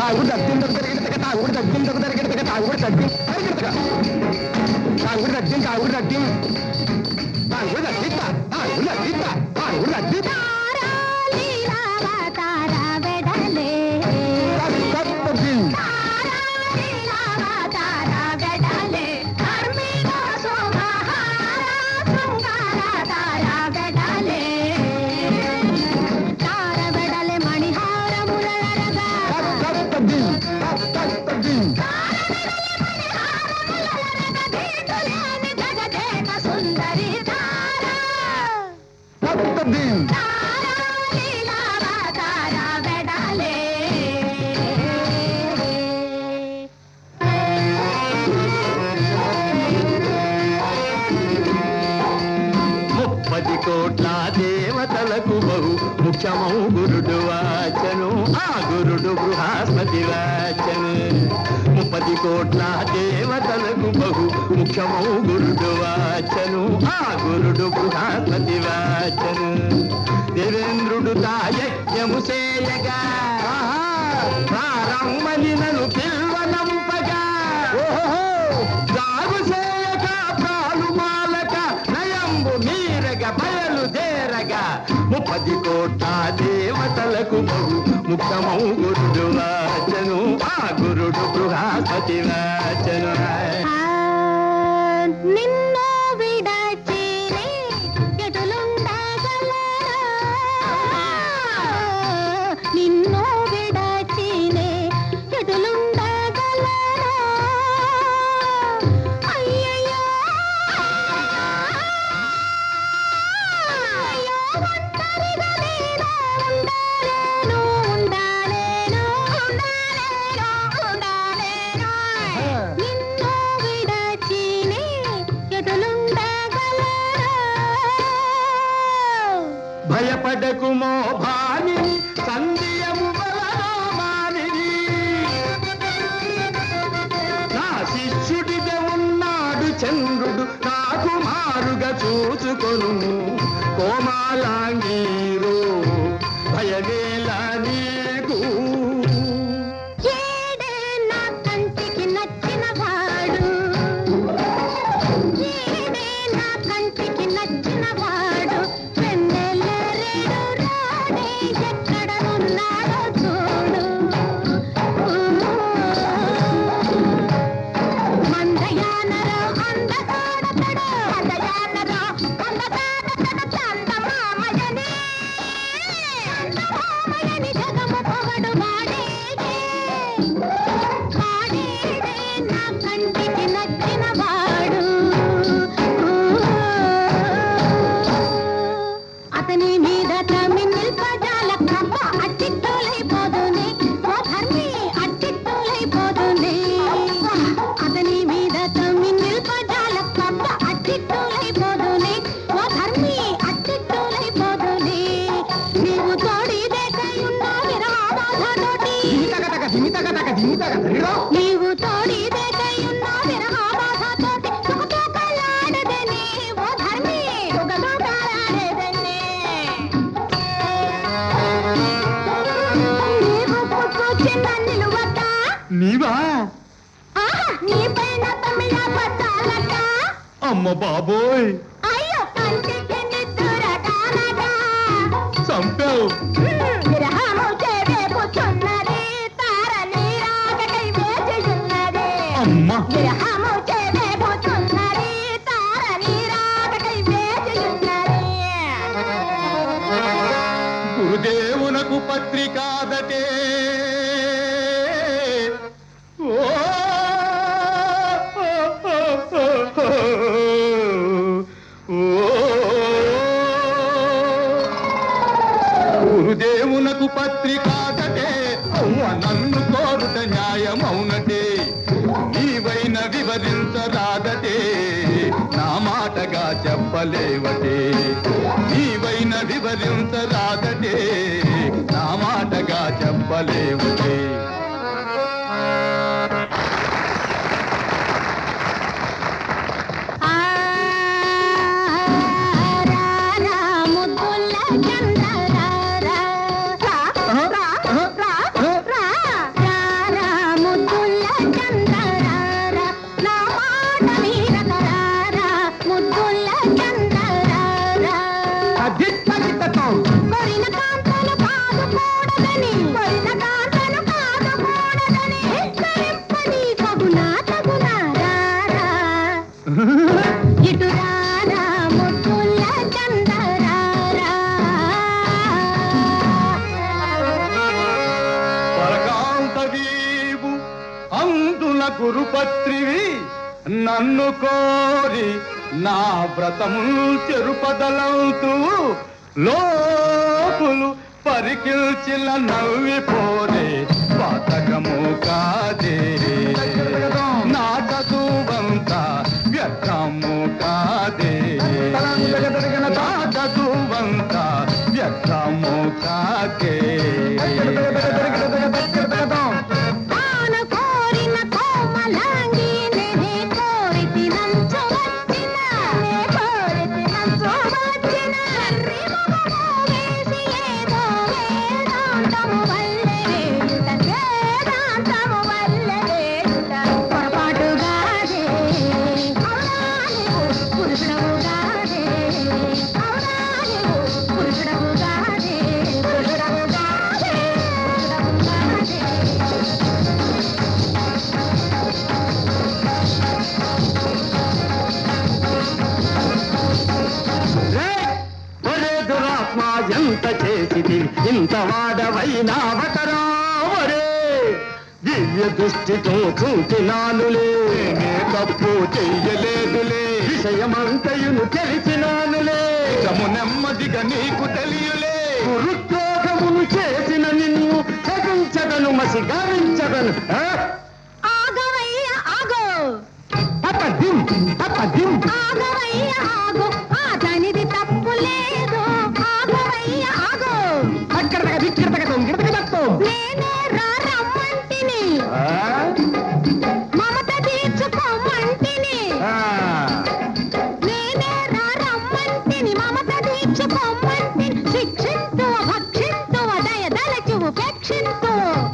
తాగుడు దద్దిం దగ్గర తాగుడు దద్దిం దగ్గర తాగుడు దద్దిం తాగుడు దద్దిం తాగుడు దద్దిం తాగుడు దద్దిత్త తాగుడు దద్దిత్త తాగుడు దద్దిత్త తప్పది తప్పది తప్పది సుందరి తారా తప్పది ముప్పది కోట్ల దేవతలకు బహు ముఖ్యమౌ గురుడు వాచను ఆ గురుడు బృహస్పతి వాచను ముప్పది కోట్ల దేవతలకు బహు ముఖ్యమౌ గురుడు వాచను ఆ గురుడు బృహస్పతి వాచను దేవేంద్రుడు తాయజ్ఞము చేయగా ప్రారంభని నన్ను పిల్వనంపగా దాగు చేయక ప్రాలు మాలక నయంబు మీరగ బయలుదేరగా ముప్పది కోట్ల దేవతలకు బహు ముఖమౌ గురుడు వాచను ఆ గురుడు బృహస్పతి వాచను నిన్ను విడచిని ఎటులుండగలరా నిన్ను విడచిని ఎటులుండగలరా అయ్యయ్యో అయ్యో ఒంటరిగా నేను ఉండాలేను ఉండాలేను ఉండాలేను ఉండాలేను నిన్ను విడచిని ఎటులుండగలరా భయపడకుమో భామిని సంధ్యము వలనో మానిని నా శిష్యుడిగా ఉన్నాడు చంద్రుడు నాకు మారుగా చూచుకొను కోమాలాంగీరు భయమేలా నీకు ఏడే నా కంటికి నచ్చిన వాడు ఏడే నా కంటికి నచ్చిన వాడు వెన్నెలరేడు రాడే ఎక్కడ ఉన్నాడో చూడు మందయానరో అందగాడతడు మందయానరో అందగాడతడు చందమామయని చందమామయని జగము పొగడు వాడేడే వాడేడే నా కంటికి నచ్చిన వాడు అతని మీద తమిళ పదాల కప్ప అట్టిట్టోలైపోదుని ఓ ధర్మి అట్టిట్టోలైపోదుని అతని మీద తమిళ పదాల కప్ప అట్టిట్టోలైపోదుని ఓ ధర్మి అట్టిట్టోలైపోదుని నీవు తోడిదేకై ఉన్నావి రాబాధతోటి దిమితగతగ దిమితగతగ దిమితగ నీవు తోడిదేకై ఉన్నావి రాబాధతోటి సుఖతోకలాడదని ఓ ధర్మి సుఖతోకలాడదని నీవు పుట్టుచిన నిలువక నీవా ఆహా నీ పైన తమిళ పట్టాలక అమ్మ బాబోయ్ అయ్యో కంటికి నిద్దురగానక చంపావు విరహము చేవేపుచున్నది తార నీరాగకై వేచియున్నది అమ్మ విరహము చేవేపుచున్నది తార నీరాగకై వేచియున్నది గురుదేవునకు పత్రికాదటే ఓ గురుదేవునకు పత్రికాదటే అవ్వ నన్ను కోరుట న్యాయమౌనటే నీవైన వివరించరాదటే నా మాటగా చెప్పలేవటే నీవైన వివరించరాదటే నా మాటగా చెప్పలేవటే ఆ రా ముద్దుల చంద్ర రా రా రా రా రా రా కాదని కొన్న కాంతను కాదకూడదని హెచ్చరింపని కగునా తగునా రారా ఇటు రారా ముద్దుల చందరారా పరకాంతదీవు అందున గురుపత్రివి నన్ను కోరి నా వ్రతము చెరుపదలంతూ లోకులు పరికిల్చిన నవ్వి పోరే పాతకము కాదే నా చదువంత వ్యర్థము కాదే నా చదువంత వ్యర్థము కాదే తాను కోరిన కోమలాంగి నేనే కోరితి నంచు వచ్చిన నే కోరితి నంచు వచ్చిన రిమమము వేసి ఏదో వేదాంతము వల్లే వేయుట వేదాంతము వల్లే వేయుట పొరపాటుగానే అవునా నీవు పురుషుడవుగానే అవునా నీవు పురుషుడవుగానే పురుషుడవుగానే పురుషుడవుగానే ఒరే దురాత్మ ఎంత చేసిది ఇంత వాడవైనావటరా ఒరే దివ్య దృష్టితో చూచినానులే నే తప్పు చెయ్యలేదులే విషయమంతయును తెలిసినానులే నిజము నెమ్మదిగా నీకు తెలియలే గురుద్రోహమును చేసిన నిన్ను చదించగను మసి గావించగను ఆ? ఆగవయ్య ఆగో అపద్యం అపద్యం ఆగవయ్య ఆగో అతనిది తప్పు లేదు ఆగవయ్య ఆగో అక్కడ గిట్టగతం గిట్టగతం నేనే రా రమ్మంటిని మమత తీర్చుకోమంటిని నేనే రా రమ్మంటిని మమత తీర్చుకోమంటిని శిక్షింతు భక్షింతు దయ దళచు ఉపేక్షింతు